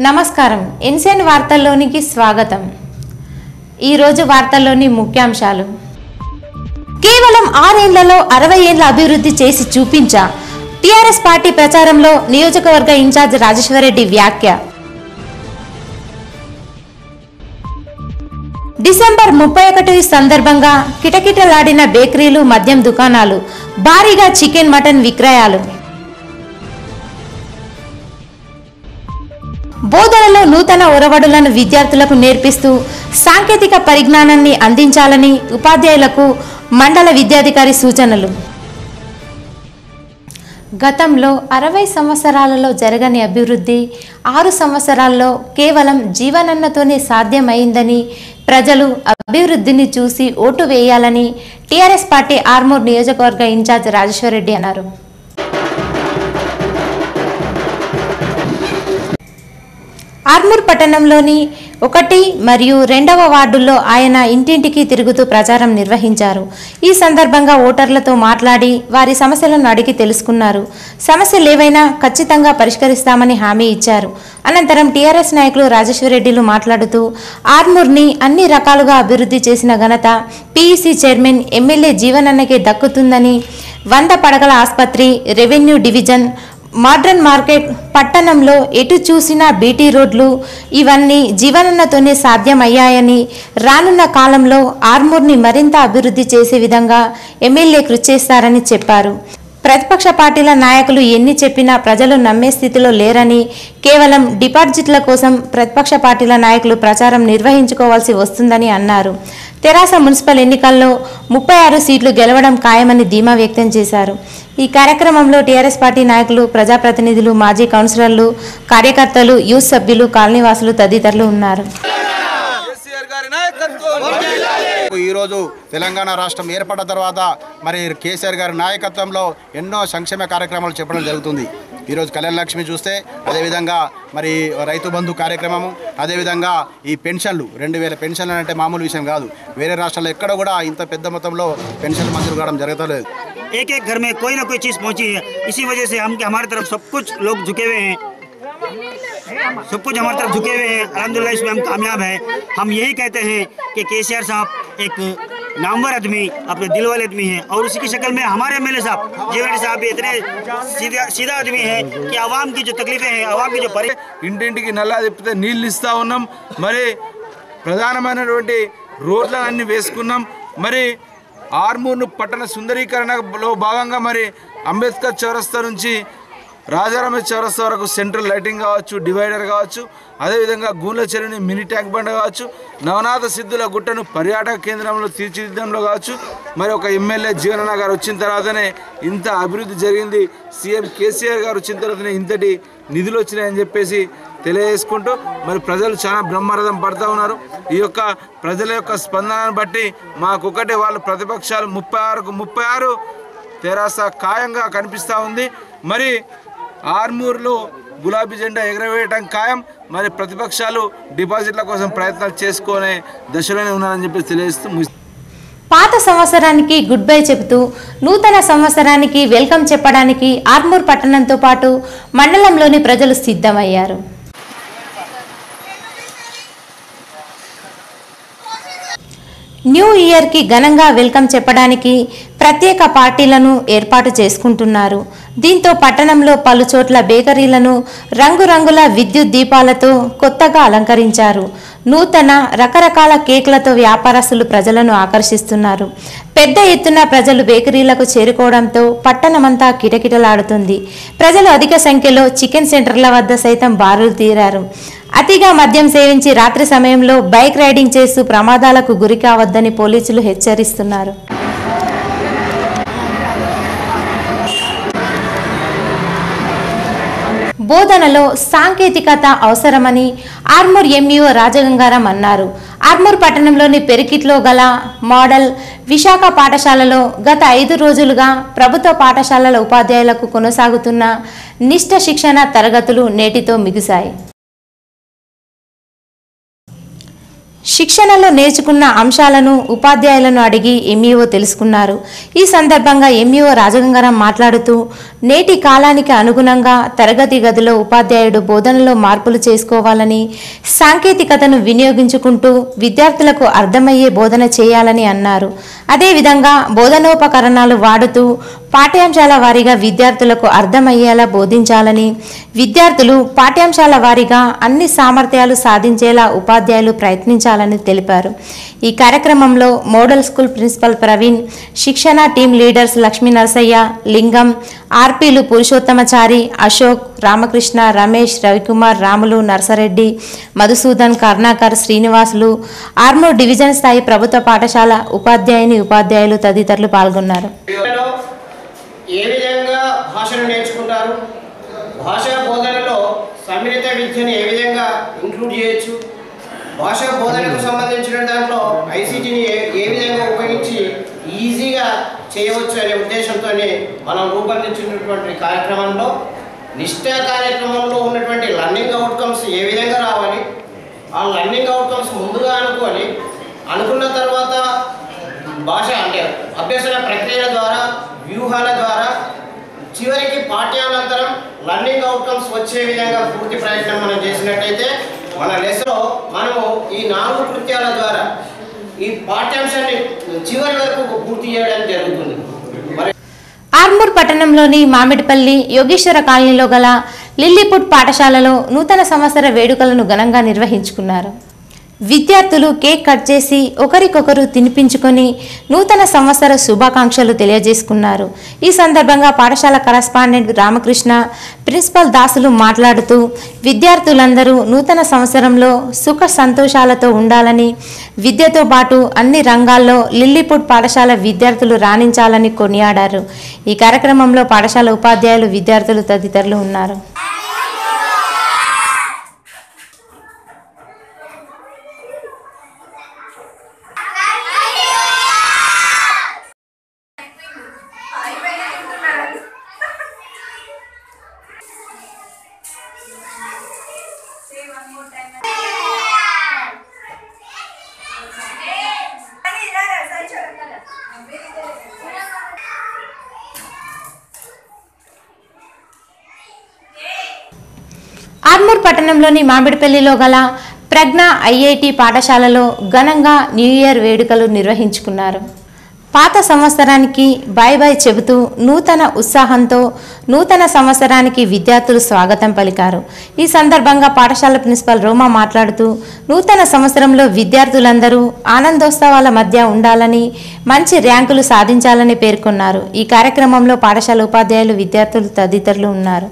నమస్కారం ఎన్సెన్ వార్తల్లోనికి స్వాగతం ఈరోజు వార్తల్లోని ముఖ్యాంశాలు కేవలం ఆరేళ్లలో అరవై ఏళ్ల అభివృద్ధి చేసి చూపించా టీఆర్ఎస్ పార్టీ ప్రచారంలో నియోజకవర్గ ఇన్ఛార్జ్ రాజేశ్వరరెడ్డి వ్యాఖ్య డిసెంబర్ ముప్పై ఒకటి సందర్భంగా కిటకిటలాడిన బేకరీలు మద్యం దుకాణాలు భారీగా చికెన్ మటన్ విక్రయాలు బోధనలో నూతన ఒరవడులను విద్యార్థులకు నేర్పిస్తూ సాంకేతిక పరిజ్ఞానాన్ని అందించాలని ఉపాధ్యాయులకు మండల విద్యాధికారి సూచనలు గతంలో అరవై సంవత్సరాలలో జరగని అభివృద్ధి ఆరు సంవత్సరాల్లో కేవలం జీవనన్నతోనే సాధ్యమైందని ప్రజలు అభివృద్ధిని చూసి ఓటు వేయాలని టీఆర్ఎస్ పార్టీ ఆర్మూర్ నియోజకవర్గ ఇన్ఛార్జ్ రాజేశ్వరరెడ్డి అన్నారు ఆర్మూర్ పట్టణంలోని ఒకటి మరియు రెండవ వార్డుల్లో ఆయన ఇంటింటికి తిరుగుతూ ప్రచారం నిర్వహించారు ఈ సందర్భంగా ఓటర్లతో మాట్లాడి వారి సమస్యలను అడిగి తెలుసుకున్నారు సమస్యలు ఏవైనా ఖచ్చితంగా పరిష్కరిస్తామని హామీ ఇచ్చారు అనంతరం టీఆర్ఎస్ నాయకులు రాజేశ్వరరెడ్డిలు మాట్లాడుతూ ఆర్మూర్ని అన్ని రకాలుగా అభివృద్ధి చేసిన ఘనత పీఈసీ చైర్మన్ ఎమ్మెల్యే జీవనన్నకే దక్కుతుందని వంద పడగల ఆసుపత్రి రెవెన్యూ డివిజన్ మోడ్రన్ మార్కెట్ పట్టణంలో ఎటు చూసినా బీటీ రోడ్లు ఇవన్నీ జీవనన్నతోనే సాధ్యమయ్యాయని రానున్న కాలంలో ఆర్మూర్ని మరింత అభివృద్ధి చేసే విధంగా ఎమ్మెల్యే కృషి చేస్తారని చెప్పారు ప్రతిపక్ష పార్టీల నాయకులు ఎన్ని చెప్పినా ప్రజలు నమ్మే స్థితిలో లేరని కేవలం డిపాజిట్ల కోసం ప్రతిపక్ష పార్టీల నాయకులు ప్రచారం నిర్వహించుకోవాల్సి వస్తుందని అన్నారు తెరాస మున్సిపల్ ఎన్నికల్లో ముప్పై ఆరు సీట్లు గెలవడం ఖాయమని ధీమా వ్యక్తం చేశారు ఈ కార్యక్రమంలో టీఆర్ఎస్ పార్టీ నాయకులు ప్రజాప్రతినిధులు మాజీ కౌన్సిలర్లు కార్యకర్తలు యూత్ సభ్యులు కాలనీవాసులు తదితరులు ఉన్నారు కేసీఆర్ గారి నాయకత్వం ఈరోజు తెలంగాణ రాష్ట్రం ఏర్పడ్డ తర్వాత మరి కేసీఆర్ గారి నాయకత్వంలో ఎన్నో సంక్షేమ కార్యక్రమాలు చెప్పడం జరుగుతుంది ఈరోజు కళ్యాణ లక్ష్మి చూస్తే అదేవిధంగా మరి రైతు బంధు కార్యక్రమము అదేవిధంగా ఈ పెన్షన్లు రెండు వేల పెన్షన్లు అంటే మామూలు విషయం కాదు వేరే రాష్ట్రాల్లో ఎక్కడ కూడా ఇంత పెద్ద మొత్తంలో పెన్షన్లు మంజూరు కావడం జరగలేదు एक एक घर में कोई ना कोई चीज़ पहुंची है इसी वजह से हम हमारी तरफ सब कुछ लोग झुके हुए हैं सब कुछ हमारी तरफ झुके हुए हैं अलहमदिल्ला इसमें हम कामयाब हैं हम यही कहते हैं कि के साहब एक नामवर आदमी अपने दिल वाले आदमी हैं और उसी की शक्ल में हमारे एम साहब जीवन साहब भी इतने सीधा सीधा आदमी हैं कि आवाम की जो तकलीफें हैं आवाम की जो परे ఇంటింటికి నల్లా తిప్పితే నీళ్ళు ఇస్తూ ఉన్నాం మరి ప్రధానమైనటువంటి రోడ్లన్నీ వేసుకున్నాం మరి ఆర్మూర్ను పట్టణ సుందరీకరణలో భాగంగా మరి అంబేద్కర్ చౌరస్తా నుంచి రాజారామ చౌరస్తా వరకు సెంట్రల్ లైటింగ్ కావచ్చు డివైడర్ కావచ్చు అదేవిధంగా గూన్ల చెరువుని మినీ ట్యాంక్ బండ్ కావచ్చు నవనాథ సిద్ధుల గుట్టను పర్యాటక కేంద్రంలో తీర్చిదిద్దడంలో కావచ్చు మరి ఒక ఎమ్మెల్యే జీవనన్న గారు వచ్చిన తర్వాతనే ఇంత అభివృద్ధి జరిగింది సీఎం కేసీఆర్ గారు వచ్చిన తర్వాతనే ఇంతటి నిధులు వచ్చినాయని చెప్పేసి తెలియజేసుకుంటూ మరి ప్రజలు చాలా బ్రహ్మరథం పడుతూ ఉన్నారు ఈ యొక్క ప్రజల యొక్క స్పందనను బట్టి మాకొకటే వాళ్ళు ప్రతిపక్షాలు ముప్పై ఆరుకు ముప్పై ఆరు తెరాస ఖాయంగా కనిపిస్తూ ఉంది మరి ఆర్మూర్లో గులాబీ జెండా ఎగరవేయటం ఖాయం మరి ప్రతిపక్షాలు డిపాజిట్ల కోసం ప్రయత్నాలు చేసుకునే దశలోనే ఉన్నారని చెప్పి తెలియజేస్తూ ముగిస్తున్నాను. పాత సంవత్సరానికి గుడ్ బై చెబుతూ నూతన సంవత్సరానికి వెల్కమ్ చెప్పడానికి ఆర్మూర్ పట్టణంతో పాటు మండలంలోని ప్రజలు సిద్ధమయ్యారు న్యూ ఇయర్కి ఘనంగా వెల్కమ్ చెప్పడానికి ప్రత్యేక పార్టీలను ఏర్పాటు చేసుకుంటున్నారు దీంతో పట్టణంలో పలు చోట్ల బేకరీలను రంగురంగుల విద్యుత్ దీపాలతో కొత్తగా అలంకరించారు నూతన రకరకాల కేక్లతో వ్యాపారస్తులు ప్రజలను ఆకర్షిస్తున్నారు పెద్ద ఎత్తున ప్రజలు బేకరీలకు చేరుకోవడంతో పట్టణమంతా కిటకిటలాడుతుంది ప్రజలు అధిక సంఖ్యలో చికెన్ సెంటర్ల వద్ద సైతం బారులు తీరారు అతిగా మద్యం సేవించి రాత్రి సమయంలో బైక్ రైడింగ్ చేస్తూ ప్రమాదాలకు గురి కావద్దని పోలీసులు హెచ్చరిస్తున్నారు బోధనలో సాంకేతికత అవసరమని ఆర్మూర్ ఎంఈఓ రాజగంగారం అన్నారు ఆర్మూర్ పట్టణంలోని పెరికిట్లో గల మోడల్ విశాఖ పాఠశాలలో గత ఐదు రోజులుగా ప్రభుత్వ పాఠశాలల ఉపాధ్యాయులకు కొనసాగుతున్న నిష్ట శిక్షణ తరగతులు నేటితో మిగిశాయి శిక్షణలో నేర్చుకున్న అంశాలను ఉపాధ్యాయులను అడిగి ఎంఈఓ తెలుసుకున్నారు ఈ సందర్భంగా ఎంఈఓ రాజగంగారాం మాట్లాడుతూ నేటి కాలానికి అనుగుణంగా తరగతి గదిలో ఉపాధ్యాయుడు బోధనలో మార్పులు చేసుకోవాలని సాంకేతికతను వినియోగించుకుంటూ విద్యార్థులకు అర్థమయ్యే బోధన చేయాలని అన్నారు అదేవిధంగా బోధనోపకరణాలు వాడుతూ పాఠ్యాంశాల వారీగా విద్యార్థులకు అర్థమయ్యేలా బోధించాలని విద్యార్థులు పాఠ్యాంశాల వారీగా అన్ని సామర్థ్యాలు సాధించేలా ఉపాధ్యాయులు ప్రయత్నించాలని తెలిపారు ఈ కార్యక్రమంలో మోడల్ స్కూల్ ప్రిన్సిపల్ ప్రవీణ్ శిక్షణ టీం లీడర్స్ లక్ష్మీ నరసయ్య లింగం ఆర్పీలు పురుషోత్తమచారి అశోక్ రామకృష్ణ రమేష్ రవికుమార్ రాములు నర్సరెడ్డి మధుసూదన్ కర్ణాకర్ శ్రీనివాసులు ఆర్మూర్ డివిజన్ స్థాయి ప్రభుత్వ పాఠశాల ఉపాధ్యాయుని ఉపాధ్యాయులు తదితరులు పాల్గొన్నారు వీళ్ళలో ఏ విధంగా భాషను నేర్చుకుంటారు భాషా బోధనలో సమ్మిళిత విద్యను ఏ విధంగా ఇంక్లూడ్ చేయొచ్చు భాషా బోధనకు సంబంధించిన దాంట్లో ఐసీటీని ఏ ఏ విధంగా ఉపయోగించి ఈజీగా చేయవచ్చు అనే ఉద్దేశంతో మనం రూపొందించినటువంటి కార్యక్రమంలో నిష్ఠ కార్యక్రమంలో ఉన్నటువంటి లర్నింగ్ అవుట్కమ్స్ ఏ విధంగా రావాలి ఆ లర్నింగ్ అవుట్కమ్స్ ముందుగా అనుకొని అనుకున్న తర్వాత భాష అంటే అభ్యసన ప్రక్రియల ద్వారా వ్యూహాల ద్వారా చివరికి పాఠ్యానంతరం లర్నింగ్ అవుట్కమ్స్ వచ్చే విధంగా పూర్తి ప్రయత్నం మనం చేసినట్టయితే మన లెసలో మనము ఈ నాలుగు కృత్యాల ద్వారా ఈ పాఠ్యాంశాన్ని చివరి వరకు పూర్తి చేయడం జరుగుతుంది మరి ఆర్మూర్ పట్టణంలోని మామిడిపల్లి యోగేశ్వర కాలనీలో గల లిల్లీపుట్ పాఠశాలలో నూతన సంవత్సర వేడుకలను ఘనంగా నిర్వహించుకున్నారు విద్యార్థులు కేక్ కట్ చేసి ఒకరికొకరు తినిపించుకొని నూతన సంవత్సర శుభాకాంక్షలు తెలియజేసుకున్నారు ఈ సందర్భంగా పాఠశాల కరస్పాండెంట్ రామకృష్ణ ప్రిన్సిపల్ దాసులు మాట్లాడుతూ విద్యార్థులందరూ నూతన సంవత్సరంలో సుఖ సంతోషాలతో ఉండాలని విద్యతో పాటు అన్ని రంగాల్లో లిల్లీపుట్ పాఠశాల విద్యార్థులు రాణించాలని కొనియాడారు ఈ కార్యక్రమంలో పాఠశాల ఉపాధ్యాయులు విద్యార్థులు తదితరులు ఉన్నారు ఆర్మూర్ పట్టణంలోని మామిడిపల్లిలో గల ప్రజ్ఞ ఐఐటి పాఠశాలలో ఘనంగా న్యూ ఇయర్ వేడుకలు నిర్వహించుకున్నారు పాత సంవత్సరానికి బాయ్ బాయ్ చెబుతూ నూతన ఉత్సాహంతో నూతన సంవత్సరానికి విద్యార్థులు స్వాగతం పలికారు ఈ సందర్భంగా పాఠశాల ప్రిన్సిపల్ రోమా మాట్లాడుతూ నూతన సంవత్సరంలో విద్యార్థులందరూ ఆనందోత్సవాల మధ్య ఉండాలని మంచి ర్యాంకులు సాధించాలని పేర్కొన్నారు ఈ కార్యక్రమంలో పాఠశాల ఉపాధ్యాయులు విద్యార్థులు తదితరులు ఉన్నారు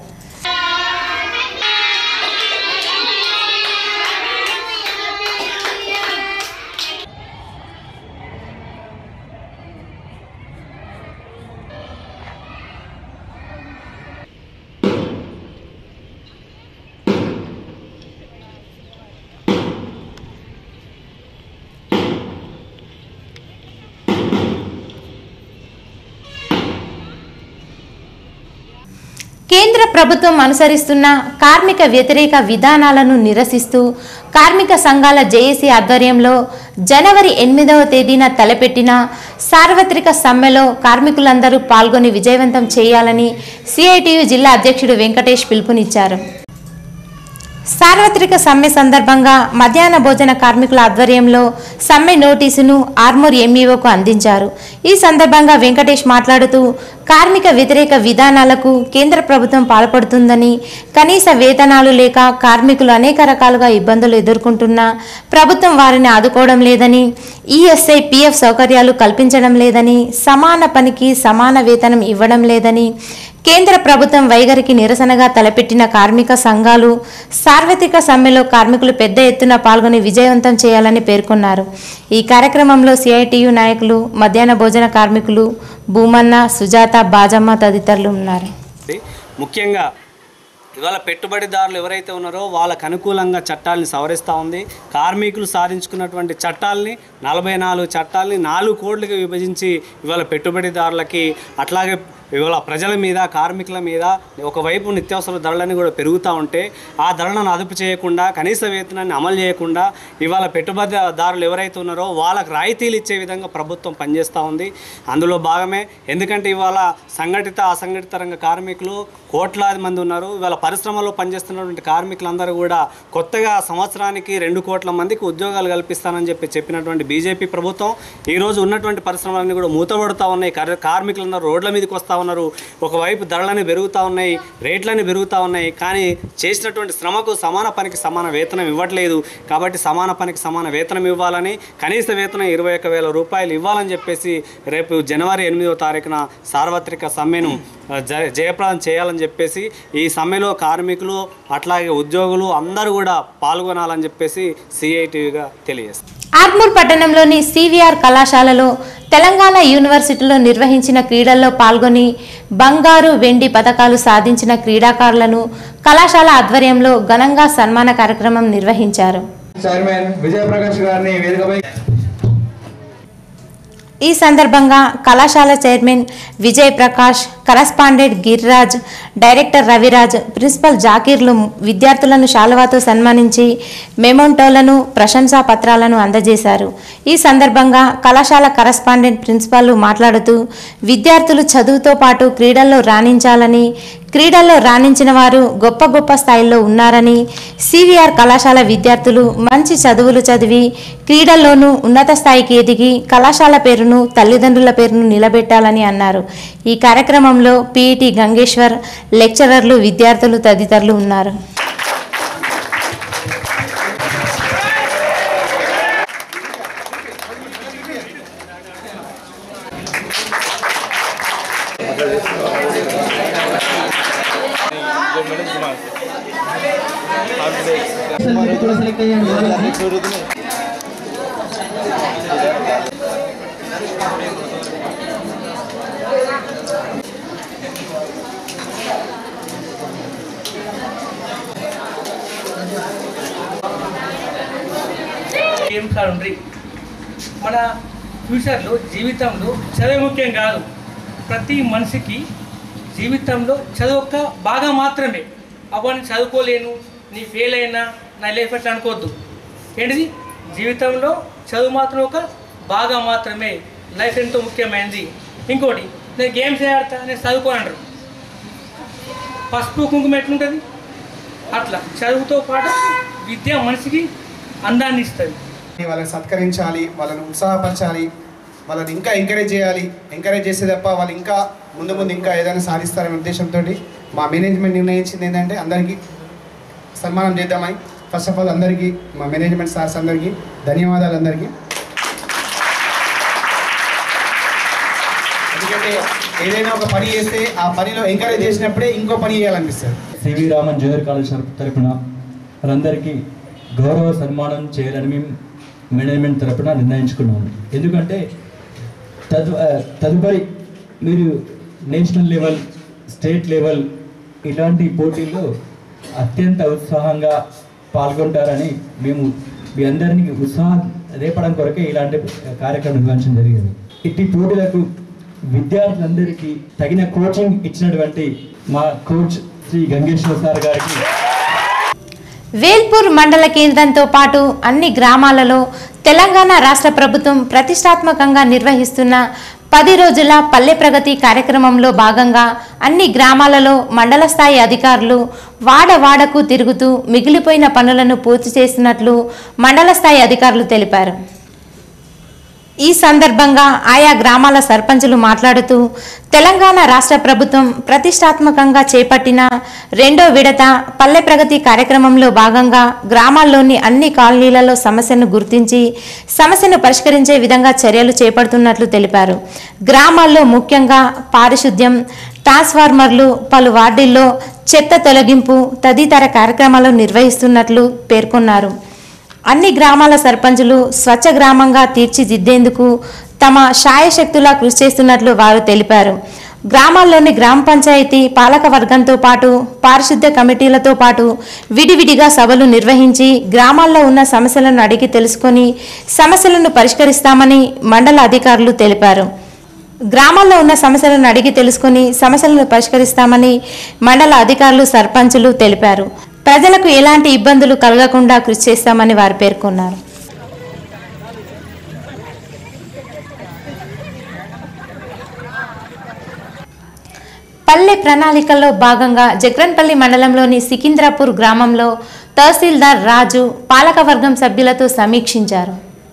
కేంద్ర ప్రభుత్వం అనుసరిస్తున్న కార్మిక వ్యతిరేక విధానాలను నిరసిస్తూ కార్మిక సంఘాల జేఏసీ ఆధ్వర్యంలో జనవరి ఎనిమిదవ తేదీన తలపెట్టిన సార్వత్రిక సమ్మెలో కార్మికులందరూ పాల్గొని విజయవంతం చేయాలని సిఐటియు జిల్లా అధ్యక్షుడు వెంకటేష్ పిలుపునిచ్చారు సార్వత్రిక సమ్మె సందర్భంగా మధ్యాహ్న భోజన కార్మికుల ఆధ్వర్యంలో సమ్మె నోటీసును ఆర్మూర్ ఎంఈఓకు అందించారు ఈ సందర్భంగా వెంకటేష్ మాట్లాడుతూ కార్మిక వ్యతిరేక విధానాలకు కేంద్ర ప్రభుత్వం పాల్పడుతుందని కనీస వేతనాలు లేక కార్మికులు అనేక రకాలుగా ఇబ్బందులు ఎదుర్కొంటున్నా ప్రభుత్వం వారిని ఆదుకోవడం లేదని ఈఎస్ఐ పిఎఫ్ సౌకర్యాలు కల్పించడం లేదని సమాన పనికి సమాన వేతనం ఇవ్వడం లేదని కేంద్ర ప్రభుత్వం వైఖరికి నిరసనగా తలపెట్టిన కార్మిక సంఘాలు సార్వత్రిక సమ్మెలో కార్మికులు పెద్ద ఎత్తున పాల్గొని విజయవంతం చేయాలని పేర్కొన్నారు ఈ కార్యక్రమంలో సిఐటియు నాయకులు మధ్యాహ్న భోజన కార్మికులు భూమన్న సుజాత బాజమ్మ తదితరులు ఉన్నారు ముఖ్యంగా ఇవాళ పెట్టుబడిదారులు ఎవరైతే ఉన్నారో వాళ్ళకు అనుకూలంగా చట్టాలని సవరిస్తూ ఉంది కార్మికులు సాధించుకున్నటువంటి చట్టాలని నలభై నాలుగు చట్టాలని నాలుగు కోట్లకి విభజించి ఇవాళ పెట్టుబడిదారులకి అట్లాగే ఇవాళ ప్రజల మీద కార్మికుల మీద ఒకవైపు నిత్యావసర ధరలన్నీ కూడా పెరుగుతూ ఉంటే ఆ ధరలను అదుపు చేయకుండా కనీస వేతనాన్ని అమలు చేయకుండా ఇవాళ పెట్టుబడిదారులు ఎవరైతే ఉన్నారో వాళ్ళకి రాయితీలు ఇచ్చే విధంగా ప్రభుత్వం పనిచేస్తూ ఉంది అందులో భాగమే ఎందుకంటే ఇవాళ సంఘటిత అసంఘటిత రంగ కార్మికులు కోట్లాది మంది ఉన్నారు ఇవాళ పరిశ్రమలో పనిచేస్తున్నటువంటి కార్మికులందరూ కూడా కొత్తగా సంవత్సరానికి రెండు కోట్ల మందికి ఉద్యోగాలు కల్పిస్తానని చెప్పి చెప్పినటువంటి బీజేపీ ప్రభుత్వం ఈరోజు ఉన్నటువంటి పరిశ్రమలన్నీ కూడా మూతపడుతూ ఉన్నాయి కర్- కార్మికులందరూ రోడ్ల మీదకి వస్తూ ఉన్నారు ఒకవైపు ధరలని పెరుగుతూ ఉన్నాయి రేట్లని పెరుగుతూ ఉన్నాయి కానీ చేసినటువంటి శ్రమకు సమాన పనికి సమాన వేతనం ఇవ్వట్లేదు కాబట్టి సమాన పనికి సమాన వేతనం ఇవ్వాలని కనీస వేతనం ఇరవై ఒక్క వేల రూపాయలు ఇవ్వాలని చెప్పేసి రేపు జనవరి ఎనిమిదవ తారీఖున సార్వత్రిక సమ్మెను ఆ, జ- జయప్రదం చేయాలని చెప్పేసి ఈ సమ్మెలో కార్మికులు అట్లాగే ఉద్యోగులు అందరూ కూడా పాల్గొనాలని చెప్పేసి సిఐటిగా తెలియజేస్తారు ఆర్మూర్ పట్టణంలోని సివిఆర్ కళాశాలలో తెలంగాణ యూనివర్సిటీలో నిర్వహించిన క్రీడల్లో పాల్గొని బంగారు వెండి పథకాలు సాధించిన క్రీడాకారులను కళాశాల ఆధ్వర్యంలో ఘనంగా సన్మాన కార్యక్రమం నిర్వహించారు చైర్మన్ విజయప్రకాష్ గారిని వేదికపై ఈ సందర్భంగా కళాశాల chairman Vijay Prakash correspondent Giriraj director Raviraj principal జాకీర్లు విద్యార్థులను శాలువాతో సన్మానించి మెమోంటోలను ప్రశంసా పత్రాలను అందజేశారు ఈ సందర్భంగా కళాశాల కరస్పాండెంట్ ప్రిన్సిపాల్ మాట్లాడుతూ విద్యార్థులు చదువుతో పాటు క్రీడల్లో రాణించాలని క్రీడల్లో రాణించిన వారు గొప్ప గొప్ప స్థాయిలో ఉన్నారని సివిఆర్ కళాశాల విద్యార్థులు మంచి చదువులు చదివి క్రీడల్లోనూ ఉన్నత స్థాయికి ఎదిగి కళాశాల పేరును తల్లిదండ్రుల పేరును నిలబెట్టాలని అన్నారు ఈ కార్యక్రమంలో పిఈటి గంగేశ్వర్ లెక్చరర్లు విద్యార్థులు తదితరులు ఉన్నారు సెలెక్ట్ అయ్యాను ఏం కాదు మన ఫ్యూచర్లో జీవితంలో చదువు ముఖ్యం కాదు ప్రతి మనిషికి జీవితంలో చదువు ఒక్క బాగా మాత్రమే అవన్నీ చదువుకోలేను నీ ఫెయిల్ అయినా నా లైఫ్ ఎట్లా అనుకోవద్దు ఏంటిది జీవితంలో చదువు మాత్రం ఒక బాగా మాత్రమే లైఫ్ ఎంతో ముఖ్యమైనది ఇంకోటి నేను గేమ్స్ ఆడతా నేను చదువుకోని అంటారు పసుపు కుంకుమ ఎట్లుంటుంది అట్లా చదువుతో పాటు విద్య మనిషికి అందాన్ని ఇస్తుంది వాళ్ళని సత్కరించాలి వాళ్ళని ఉత్సాహపరచాలి వాళ్ళని ఇంకా ఎంకరేజ్ చేయాలి ఎంకరేజ్ చేస్తే తప్ప వాళ్ళు ఇంకా ముందు ముందు ఇంకా ఏదైనా సాధిస్తారనే ఉద్దేశంతో మా మేనేజ్మెంట్ నిర్ణయించింది ఏంటంటే అందరికీ సన్మానం చేద్దామని ఫస్ట్ ఆఫ్ ఆల్ అందరికీ మా మేనేజ్మెంట్ సార్స్ అందరికీ ధన్యవాదాలు అందరికీ ఎందుకంటే ఏదైనా ఒక పని చేస్తే ఆ పనిలో ఎంకరేజ్ చేసినప్పుడే ఇంకో పని చేయాలనిపిస్తుంది సివి రామన్ జూనియర్ కాలేజ్ తరపున వారందరికీ గౌరవ సన్మానం చేయాలని మేము మేనేజ్మెంట్ తరపున నిర్ణయించుకున్నాము ఎందుకంటే తదు ఆ, తదుపరి మీరు నేషనల్ లెవెల్ స్టేట్ లెవెల్ ఇలాంటి పోటీల్లో అత్యంత ఉత్సాహంగా పాల్గొంటారని మేము మీ అందరినీ ఉత్సాహం రేపడం కొరకే ఇలాంటి కార్యక్రమం నిర్వహించడం జరిగింది ఇట్టి పోటీలకు విద్యార్థులందరికీ తగిన కోచింగ్ ఇచ్చినటువంటి మా కోచ్ శ్రీ గంగేశ్వర సార్ గారికి వేల్పూర్ మండల కేంద్రంతో పాటు అన్ని గ్రామాలలో తెలంగాణ రాష్ట్ర ప్రభుత్వం ప్రతిష్టాత్మకంగా నిర్వహిస్తున్న పది రోజుల పల్లె ప్రగతి కార్యక్రమంలో భాగంగా అన్ని గ్రామాలలో మండల స్థాయి అధికారులు వాడ వాడకు తిరుగుతూ మిగిలిపోయిన పనులను పూర్తి చేస్తున్నట్లు మండల స్థాయి అధికారులు తెలిపారు ఈ సందర్భంగా ఆయా గ్రామాల సర్పంచులు మాట్లాడుతూ తెలంగాణ రాష్ట్ర ప్రభుత్వం ప్రతిష్టాత్మకంగా చేపట్టిన రెండో విడత పల్లె ప్రగతి కార్యక్రమంలో భాగంగా గ్రామాల్లోని అన్ని కాలనీలలో సమస్యను గుర్తించి సమస్యను పరిష్కరించే విధంగా చర్యలు చేపడుతున్నట్లు తెలిపారు గ్రామాల్లో ముఖ్యంగా పారిశుద్ధ్యం ట్రాన్స్ఫార్మర్లు పలు వార్డుల్లో చెత్త తొలగింపు తదితర కార్యక్రమాలు నిర్వహిస్తున్నట్లు పేర్కొన్నారు అన్ని గ్రామాల సర్పంచులు స్వచ్ఛ గ్రామంగా తీర్చిదిద్దేందుకు తమ శాయశక్తులా కృషి చేస్తున్నట్లు వారు తెలిపారు గ్రామాల్లోని గ్రామ పంచాయతీ పాలక వర్గంతో పాటు పారిశుద్ధ్య కమిటీలతో పాటు విడివిడిగా సభలు నిర్వహించి గ్రామాల్లో ఉన్న సమస్యలను అడిగి తెలుసుకొని సమస్యలను పరిష్కరిస్తామని మండల అధికారులు తెలిపారు గ్రామాల్లో ఉన్న సమస్యలను అడిగి తెలుసుకుని సమస్యలను పరిష్కరిస్తామని మండల అధికారులు సర్పంచులు తెలిపారు ప్రజలకు ఎలాంటి ఇబ్బందులు కలగకుండా కృషి చేస్తామని వారు పేర్కొన్నారు పల్లె ప్రణాళికలో భాగంగా జగ్రన్పల్లి మండలంలోని సికింద్రాపూర్ గ్రామంలో తహసీల్దార్ రాజు పాలకవర్గం సభ్యులతో సమీక్షించారు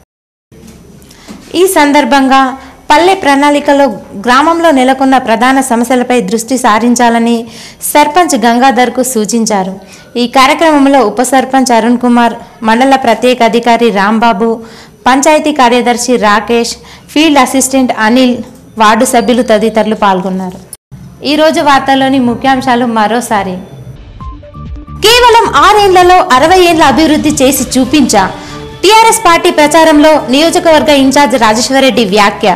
ఈ సందర్భంగా పల్లె ప్రణాళికలో గ్రామంలో నెలకొన్న ప్రధాన సమస్యలపై దృష్టి సారించాలని సర్పంచ్ గంగాధర్కు సూచించారు ఈ కార్యక్రమంలో ఉప సర్పంచ్ అరుణ్ కుమార్ మండల ప్రత్యేక అధికారి రాంబాబు పంచాయతీ కార్యదర్శి Rakesh field assistant Anil ward సభ్యులు తదితరులు పాల్గొన్నారు ఈ రోజు వార్తల్లోని ముఖ్యాంశాలు మరోసారి కేవలం ఆరేళ్లలో అరవై ఏళ్ల అభివృద్ధి చేసి చూపించా టీఆర్ఎస్ పార్టీ ప్రచారంలో నియోజకవర్గ ఇన్ఛార్జ్ రాజేశ్వరరెడ్డి వ్యాఖ్య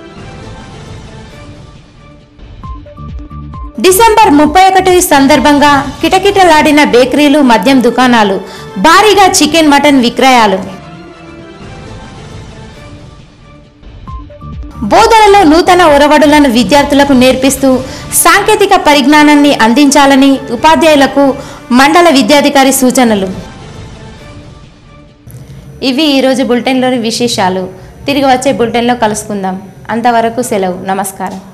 డిసెంబర్ ముప్పై ఒకటి సందర్భంగా కిటకిటలాడిన బేకరీలు మద్యం దుకాణాలు భారీగా చికెన్ మటన్ విక్రయాలు బోధనలో నూతన ఒరవడులను విద్యార్థులకు నేర్పిస్తూ సాంకేతిక పరిజ్ఞానాన్ని అందించాలని ఉపాధ్యాయులకు మండల విద్యాధికారి సూచనలు ఇవి ఈరోజు బులెటిన్లోని విశేషాలు తిరిగి వచ్చే బులెటిన్లో కలుసుకుందాం అంతవరకు సెలవు నమస్కారం